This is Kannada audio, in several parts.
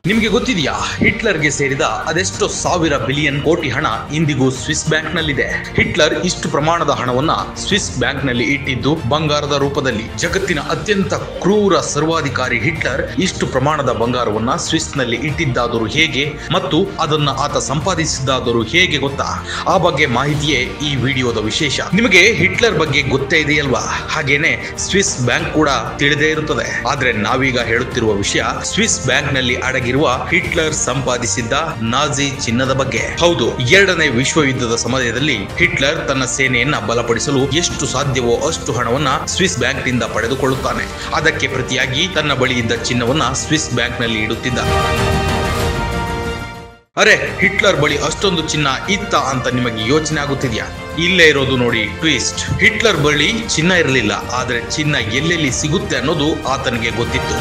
ನಿಮಗೆ ಗೊತ್ತಿದೆಯಾ ಹಿಟ್ಲರ್ಗೆ ಸೇರಿದ ಅದೆಷ್ಟೋ ಸಾವಿರ ಬಿಲಿಯನ್ ಕೋಟಿ ಹಣ ಇಂದಿಗೂ ಸ್ವಿಸ್ ಬ್ಯಾಂಕ್ನಲ್ಲಿದೆ ಹಿಟ್ಲರ್ ಇಷ್ಟು ಪ್ರಮಾಣದ ಹಣವನ್ನ ಸ್ವಿಸ್ ಬ್ಯಾಂಕ್ನಲ್ಲಿ ಇಟ್ಟಿದ್ದು ಬಂಗಾರದ ರೂಪದಲ್ಲಿ ಜಗತ್ತಿನ ಅತ್ಯಂತ ಕ್ರೂರ ಸರ್ವಾಧಿಕಾರಿ ಹಿಟ್ಲರ್ ಇಷ್ಟು ಪ್ರಮಾಣದ ಬಂಗಾರವನ್ನ ಸ್ವಿಸ್ನಲ್ಲಿ ಇಟ್ಟಿದ್ದಾದರೂ ಹೇಗೆ ಮತ್ತು ಅದನ್ನ ಆತ ಸಂಪಾದಿಸಿದ್ದಾದರೂ ಹೇಗೆ ಗೊತ್ತಾ ಆ ಬಗ್ಗೆ ಮಾಹಿತಿಯೇ ಈ ವಿಡಿಯೋದ ವಿಶೇಷ ನಿಮಗೆ ಹಿಟ್ಲರ್ ಬಗ್ಗೆ ಗೊತ್ತೇ ಇದೆಯಲ್ವಾ ಹಾಗೇನೆ ಸ್ವಿಸ್ ಬ್ಯಾಂಕ್ ಕೂಡ ತಿಳಿದೇ ಇರುತ್ತದೆ ಆದ್ರೆ ನಾವೀಗ ಹೇಳುತ್ತಿರುವ ವಿಷಯ ಸ್ವಿಸ್ ಬ್ಯಾಂಕ್ ನಲ್ಲಿ ಅಡಗಿರುವ ಹಿಟ್ಲರ್ ಸಂಪಾದಿಸಿದ್ದ ನಾಜಿ ಚಿನ್ನದ ಬಗ್ಗೆ ಹೌದು ಎರಡನೇ ವಿಶ್ವ ಯುದ್ಧದ ಸಮಯದಲ್ಲಿ ಹಿಟ್ಲರ್ ತನ್ನ ಸೇನೆಯನ್ನ ಬಲಪಡಿಸಲು ಎಷ್ಟು ಸಾಧ್ಯವೋ ಅಷ್ಟು ಹಣವನ್ನ ಸ್ವಿಸ್ ಬ್ಯಾಂಕ್ ನಿಂದ ಪಡೆದುಕೊಳ್ಳುತ್ತಾನೆ ಅದಕ್ಕೆ ಪ್ರತಿಯಾಗಿ ತನ್ನ ಬಳಿ ಇದ್ದ ಚಿನ್ನವನ್ನ ಸ್ವಿಸ್ ಬ್ಯಾಂಕ್ ನಲ್ಲಿ ಇಡುತ್ತಿದ್ದ ಅರೆ ಹಿಟ್ಲರ್ ಬಳಿ ಅಷ್ಟೊಂದು ಚಿನ್ನ ಇತ್ತ ಅಂತ ನಿಮಗೆ ಯೋಚನೆ ಆಗುತ್ತಿದೆಯಾ ಇಲ್ಲೇ ಇರೋದು ನೋಡಿ ಟ್ವಿಸ್ಟ್ ಹಿಟ್ಲರ್ ಬಳಿ ಚಿನ್ನ ಇರಲಿಲ್ಲ ಆದರೆ ಚಿನ್ನ ಎಲ್ಲೆಲ್ಲಿ ಸಿಗುತ್ತೆ ಅನ್ನೋದು ಆತನಿಗೆ ಗೊತ್ತಿತ್ತು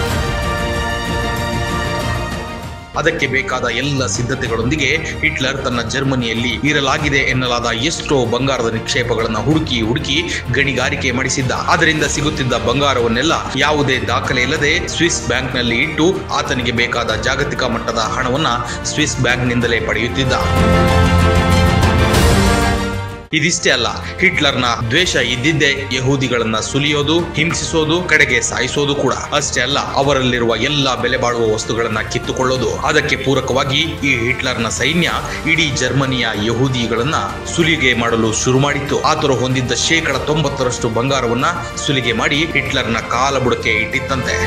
ಅದಕ್ಕೆ ಬೇಕಾದ ಎಲ್ಲ ಸಿದ್ಧತೆಗಳೊಂದಿಗೆ ಹಿಟ್ಲರ್ ತನ್ನ ಜರ್ಮನಿಯಲ್ಲಿ ಇರಲಾಗಿದೆ ಎನ್ನಲಾದ ಎಷ್ಟೋ ಬಂಗಾರದ ನಿಕ್ಷೇಪಗಳನ್ನು ಹುಡುಕಿ ಹುಡುಕಿ ಗಣಿಗಾರಿಕೆ ಮಾಡಿಸಿದ್ದ ಅದರಿಂದ ಸಿಗುತ್ತಿದ್ದ ಬಂಗಾರವನ್ನೆಲ್ಲ ಯಾವುದೇ ದಾಖಲೆ ಇಲ್ಲದೆ ಸ್ವಿಸ್ ಬ್ಯಾಂಕ್ನಲ್ಲಿ ಇಟ್ಟು ಆತನಿಗೆ ಬೇಕಾದ ಜಾಗತಿಕ ಮಟ್ಟದ ಹಣವನ್ನ ಸ್ವಿಸ್ ಬ್ಯಾಂಕ್ನಿಂದಲೇ ಪಡೆಯುತ್ತಿದ್ದ ಇದಿಷ್ಟೇ ಅಲ್ಲ ಹಿಟ್ಲರ್ನ ದ್ವೇಷ ಇದ್ದಿದ್ದೇ ಯಹೂದಿಗಳನ್ನ ಸುಲಿಯೋದು ಹಿಂಸಿಸೋದು ಕಡೆಗೆ ಸಾಯಿಸೋದು ಕೂಡ ಅಷ್ಟೇ ಅಲ್ಲ ಅವರಲ್ಲಿರುವ ಎಲ್ಲಾ ಬೆಲೆ ಬಾಳುವ ವಸ್ತುಗಳನ್ನ ಕಿತ್ತುಕೊಳ್ಳೋದು ಅದಕ್ಕೆ ಪೂರಕವಾಗಿ ಈ ಹಿಟ್ಲರ್ನ ಸೈನ್ಯ ಇಡೀ ಜರ್ಮನಿಯ ಯಹೂದಿಗಳನ್ನ ಸುಲಿಗೆ ಮಾಡಲು ಶುರು ಮಾಡಿತ್ತು ಆತರು ಹೊಂದಿದ್ದ ಶೇಕಡ ತೊಂಬತ್ತರಷ್ಟು ಬಂಗಾರವನ್ನ ಸುಲಿಗೆ ಮಾಡಿ ಹಿಟ್ಲರ್ನ ಕಾಲ ಬುಡಕ್ಕೆ ಇಟ್ಟಿತ್ತಂತೆ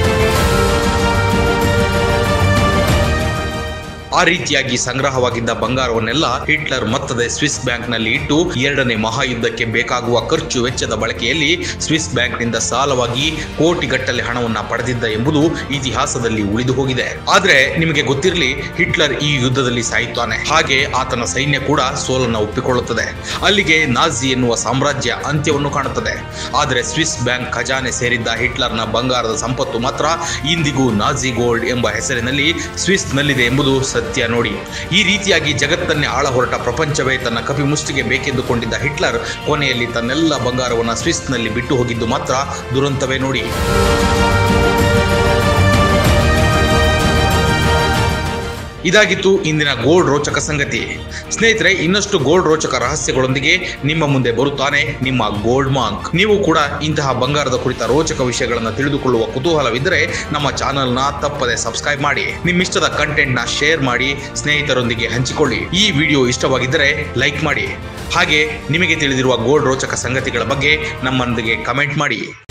ಆ ರೀತಿಯಾಗಿ ಸಂಗ್ರಹವಾಗಿದ್ದ ಬಂಗಾರವನ್ನೆಲ್ಲ ಹಿಟ್ಲರ್ ಮತ್ತದೇ ಸ್ವಿಸ್ ಬ್ಯಾಂಕ್ನಲ್ಲಿ ಇಟ್ಟು ಎರಡನೇ ಮಹಾಯುದ್ಧಕ್ಕೆ ಬೇಕಾಗುವ ಖರ್ಚು ವೆಚ್ಚದ ಬಳಕೆಯಲ್ಲಿ ಸ್ವಿಸ್ ಬ್ಯಾಂಕ್ನಿಂದ ಸಾಲವಾಗಿ ಕೋಟಿಗಟ್ಟಲೆ ಹಣವನ್ನ ಪಡೆದಿದ್ದ ಎಂಬುದು ಇತಿಹಾಸದಲ್ಲಿ ಉಳಿದು ಹೋಗಿದೆ ಆದ್ರೆ ನಿಮಗೆ ಗೊತ್ತಿರಲಿ ಹಿಟ್ಲರ್ ಈ ಯುದ್ಧದಲ್ಲಿ ಸಾಯುತ್ತಾನೆ ಹಾಗೆ ಆತನ ಸೈನ್ಯ ಕೂಡ ಸೋಲನ್ನು ಒಪ್ಪಿಕೊಳ್ಳುತ್ತದೆ ಅಲ್ಲಿಗೆ ನಾಜಿ ಎನ್ನುವ ಸಾಮ್ರಾಜ್ಯ ಅಂತ್ಯವನ್ನು ಕಾಣುತ್ತದೆ ಆದರೆ ಸ್ವಿಸ್ ಬ್ಯಾಂಕ್ ಖಜಾನೆ ಸೇರಿದ್ದ ಹಿಟ್ಲರ್ನ ಬಂಗಾರದ ಸಂಪತ್ತು ಮಾತ್ರ ಇಂದಿಗೂ ನಾಜಿ ಗೋಲ್ಡ್ ಎಂಬ ಹೆಸರಿನಲ್ಲಿ ಸ್ವಿಸ್ನಲ್ಲಿದೆ ಎಂಬುದು ಸತ್ಯ ನೋಡಿ ಈ ರೀತಿಯಾಗಿ ಜಗತ್ತನ್ನೇ ಆಳ ಹೊರಟ ಪ್ರಪಂಚವೇ ತನ್ನ ಕಪಿ ಮುಷ್ಟಿಗೆ ಬೇಕೆಂದುಕೊಂಡಿದ್ದ ಹಿಟ್ಲರ್ ಕೊನೆಯಲ್ಲಿ ತನ್ನೆಲ್ಲ ಬಂಗಾರವನ್ನು ಸ್ವಿಸ್ನಲ್ಲಿ ಬಿಟ್ಟು ಹೋಗಿದ್ದು ಮಾತ್ರ ದುರಂತವೇ ನೋಡಿ ಇದಾಗಿತ್ತು ಇಂದಿನ ಗೋಲ್ಡ್ ರೋಚಕ ಸಂಗತಿ ಸ್ನೇಹಿತರೆ ಇನ್ನಷ್ಟು ಗೋಲ್ಡ್ ರೋಚಕ ರಹಸ್ಯಗಳೊಂದಿಗೆ ನಿಮ್ಮ ಮುಂದೆ ಬರುತ್ತಾನೆ ನಿಮ್ಮ ಗೋಲ್ಡ್ ಮಾಂಕ್ ನೀವು ಕೂಡ ಇಂತಹ ಬಂಗಾರದ ಕುರಿತ ರೋಚಕ ವಿಷಯಗಳನ್ನು ತಿಳಿದುಕೊಳ್ಳುವ ಕುತೂಹಲವಿದ್ದರೆ ನಮ್ಮ ಚಾನೆಲ್ನ ತಪ್ಪದೆ ಸಬ್ಸ್ಕ್ರೈಬ್ ಮಾಡಿ ನಿಮ್ಮಿಷ್ಟದ ಕಂಟೆಂಟ್ನ ಶೇರ್ ಮಾಡಿ ಸ್ನೇಹಿತರೊಂದಿಗೆ ಹಂಚಿಕೊಳ್ಳಿ ಈ ವಿಡಿಯೋ ಇಷ್ಟವಾಗಿದ್ದರೆ ಲೈಕ್ ಮಾಡಿ ಹಾಗೆ ನಿಮಗೆ ತಿಳಿದಿರುವ ಗೋಲ್ಡ್ ರೋಚಕ ಸಂಗತಿಗಳ ಬಗ್ಗೆ ನಮ್ಮೊಂದಿಗೆ ಕಮೆಂಟ್ ಮಾಡಿ